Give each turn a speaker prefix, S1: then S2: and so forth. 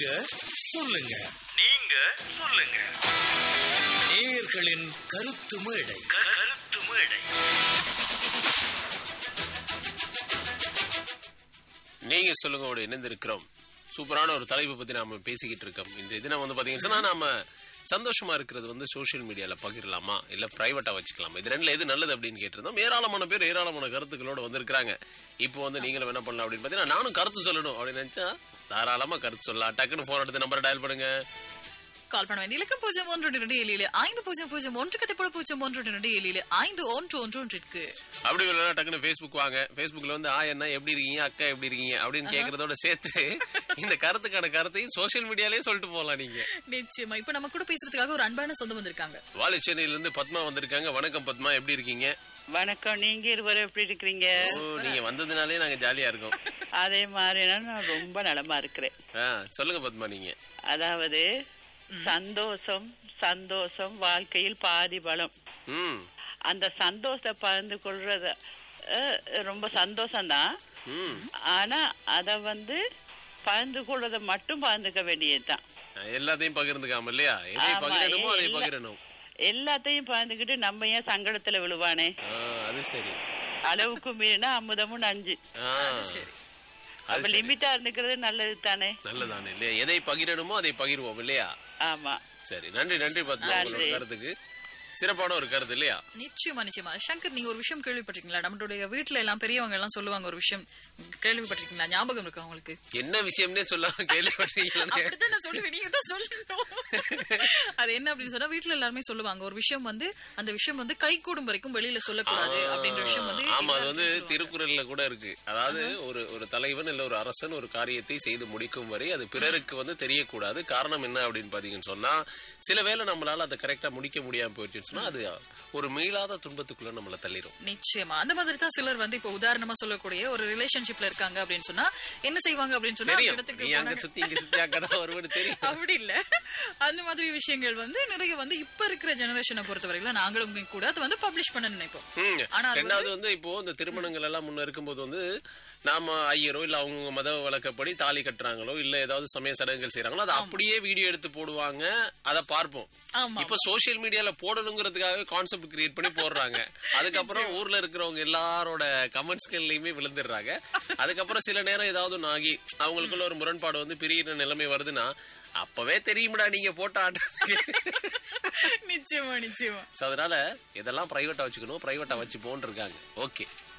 S1: நீங்க சொல்லுங்க
S2: நீங்க சொல்லுங்க
S1: நேயர்களின் கருத்து மேடை
S2: க- கருத்து மேடை
S3: நீங்க சொல்லுங்க இணைந்திருக்கிறோம் சூப்பரான ஒரு தலைப்பு பத்தி நாம பேசிக்கிட்டு இருக்கோம் இந்த தினம் வந்து பாத்தீங்கன்னா சொன்னா நாம சந்தோஷமா இருக்கிறது வந்து சோஷியல் மீடியால பகிரலாமா இல்ல பிரைவேட்டா வச்சுக்கலாமா இது ரெண்டுல எது நல்லது அப்படின்னு கேட்டிருந்தோம் ஏராளமான பேர் ஏராளமான கருத்துக்களோட வந்திருக்காங்க இப்போ வந்து நீங்களும் என்ன பண்ணலாம் அப்படின்னு பாத்தீங்கன்னா நானும் கருத்து சொல்லணும் அப்படின்னு நினைச்சா தாராளமா கருத்து சொல்லலாம் டக்குன்னு போன் எடுத்து நம்பர் டயல் பண்ணுங்க
S4: கால் பண்ண வேண்டிய இலக்கம் பூஜ்ஜியம் ஒன்று இரண்டு ஏழில் ஐந்து பூஜ்ஜியம் பூஜ்ஜியம் ஒன்று கதைப்பட பூஜ்ஜியம் ஒன்று இரண்டு ஏழில் ஐந்து ஒன்று ஒன்று ஒன்றிற்கு
S3: அப்படி இல்லைன்னா டக்குன்னு ஃபேஸ்புக் வாங்க ஃபேஸ்புக்ல வந்து ஆ என்ன எப்படி இருக்கீங்க அக்கா எப்படி இருக்கீங்க அப்படின்னு கேக்குறதோட சேர்த்து இந்த கருத்துக்கான கருத்தையும் சோஷியல் மீடியாலயே சொல்லிட்டு போகலாம் நீங்க
S4: நிச்சயமா இப்ப நம்ம கூட பேசுறதுக்காக ஒரு அன்பான சொந்தம் வந்திருக்காங்க
S3: வாழைச்சேனையில இருந்து பத்மா வந்திருக்காங்க வணக்கம் பத்மா எப்படி இருக்கீங்க
S5: வணக்கம் நீங்க இருவரும் எப்படி இருக்கிறீங்க
S3: ஓ நீங்க வந்ததுனாலே நாங்க ஜாலியா இருக்கோம்
S5: அதே மாதிரினா நான் ரொம்ப நலமா இருக்கிறேன்
S3: ஆ, சொல்லுங்க பத்மா நீங்க
S5: அதாவது சந்தோஷம் சந்தோஷம் வாழ்க்கையில் பாதி பலம்
S3: ம்
S5: அந்த சந்தோஷத்தை பகிர்ந்து கொள்றத அஹ், ரொம்ப சந்தோஷம்தான்
S3: ம்
S5: ஆனா அத வந்து பகிர்ந்து கொள்றத மட்டும் பகிர்ந்துக்க வேண்டியதுதான்
S3: எல்லாத்தையும் பகிர்ந்துக்காம இல்லையா எதை
S5: ஆமா,
S3: பகிரணுமோ அதை
S5: எல்லா-
S3: பகிரணும்
S5: எல்லாத்தையும் பகிர்ந்துக்கிட்டு நம்ம ஏன் சங்கடத்துல விழுவானே
S3: ஆ, அது சரி
S5: அளவுக்கு மீறினா அமுதமும் நஞ்சு
S3: ஆ,
S4: சரி
S3: அது
S5: அப்ப
S3: சரி.
S5: லிமிட்டா இருந்துக்கிறது நல்லது தானே
S3: நல்லதானே இல்லையா எதை பகிரணுமோ அதை பகிர்வோம் இல்லையா
S5: ஆமா
S3: சரி நன்றி நன்றி பத்மா உங்களோட
S5: நன்றி.
S3: கருத்துக்கு சிறப்பான ஒரு கருத்து இல்லையா
S4: நிச்சயமா நிச்சயமா சங்கர் நீங்க ஒரு விஷயம் கேள்விப்பட்டிருக்கீங்களா நம்மளுடைய வீட்ல எல்லாம் பெரியவங்க எல்லாம் சொல்லுவாங்க ஒரு விஷயம் கேள்விப்பட்டிருக்கீங்களா ஞாபகம் இருக்கா உங்களுக்கு
S3: என்ன விஷயம்னே சொல்லாம கேள்விப்பட்டீங்களா
S4: அப்படிதான் நான் சொல்லுவேன் நீங்க தான் சொல்லணும் அது என்ன அப்படின்னு சொன்னா வீட்ல எல்லாருமே சொல்லுவாங்க ஒரு விஷயம் வந்து அந்த விஷயம் வந்து கை கூடும் வரைக்கும் வெளியில சொல்லக்கூடாது அப்படின்ற விஷயம் வந்து
S3: ஆமா அது வந்து
S4: எல்லாருமே சொல்லுவாங்க.
S3: திருக்குறள்ல கூட இருக்கு அதாவது ஒரு ஒரு தலைவன் இல்ல ஒரு அரசன் ஒரு காரியத்தை செய்து முடிக்கும் வரை அது பிறருக்கு வந்து தெரியக்கூடாது காரணம் என்ன அப்படின்னு பாத்தீங்கன்னு சொன்னா சில வேளை நம்மளால அதை கரெக்டா முடிக்க முடியாம போயிடுச்சுன்னு சொன்னா அது ஒரு மீளாத துன்பத்துக்குள்ள நம்மள தள்ளிடும்
S4: நிச்சயமா அந்த மாதிரி தான் சிலர் வந்து இப்போ உதாரணமா சொல்லக்கூடிய ஒரு ரிலேஷன்ஷிப்ல இருக்காங்க அப்படின்னு சொன்னா என்ன செய்வாங்க அப்படின்னு சொன்னா அந்த
S3: தெரியும்
S4: இடத்துக்கு
S3: நீ அங்க
S4: போனாங்க.
S3: சுத்தி இங்க சுத்தி அங்கதான் வருவன்னு தெரியும்
S4: அப்படி இல்ல அந்த மாதிரி விஷயங்கள் வந்து நிறைய வந்து இப்ப இருக்கிற ஜெனரேஷனை பொறுத்தவரையில நாங்களும் கூட அதை வந்து பப்ளிஷ் பண்ண நினைப்போம்
S3: ம்.
S4: ஆனா அது
S3: ரெண்டாவது வந்து இப்போ இந்த திருமணங்கள் எல்லாம் முன்ன இருக்கும்போது வந்து நாம ஐயரோ இல்ல அவங்க மத வழக்கப்படி தாலி கட்டுறாங்களோ இல்ல ஏதாவது சமய சடங்குகள் செய்யறாங்களோ அதை அப்படியே வீடியோ எடுத்து போடுவாங்க அதை பார்ப்போம்
S4: ஆமா
S3: இப்ப சோஷியல் மீடியால போடணுங்கிறதுக்காக கான்செப்ட் கிரியேட் பண்ணி போடுறாங்க அதுக்கப்புறம் ஊர்ல இருக்கிறவங்க எல்லாரோட கமெண்ட்ஸ்கள்லயுமே விழுந்துடுறாங்க அதுக்கப்புறம் சில நேரம் ஏதாவது ஒண்ணு ஆகி அவங்களுக்குள்ள ஒரு முரண்பாடு வந்து பிரியிற நிலைமை வருதுன்னா அப்பவே தெரியும்டா நீங்க போட்ட ஆட்டத்துக்கு
S4: நிச்சயமா நிச்சயமா
S3: ஸோ அதனால இதெல்லாம் பிரைவேட்டா வச்சுக்கணும் பிரைவேட்டா வச்சு போன் இருக்காங்க ஓகே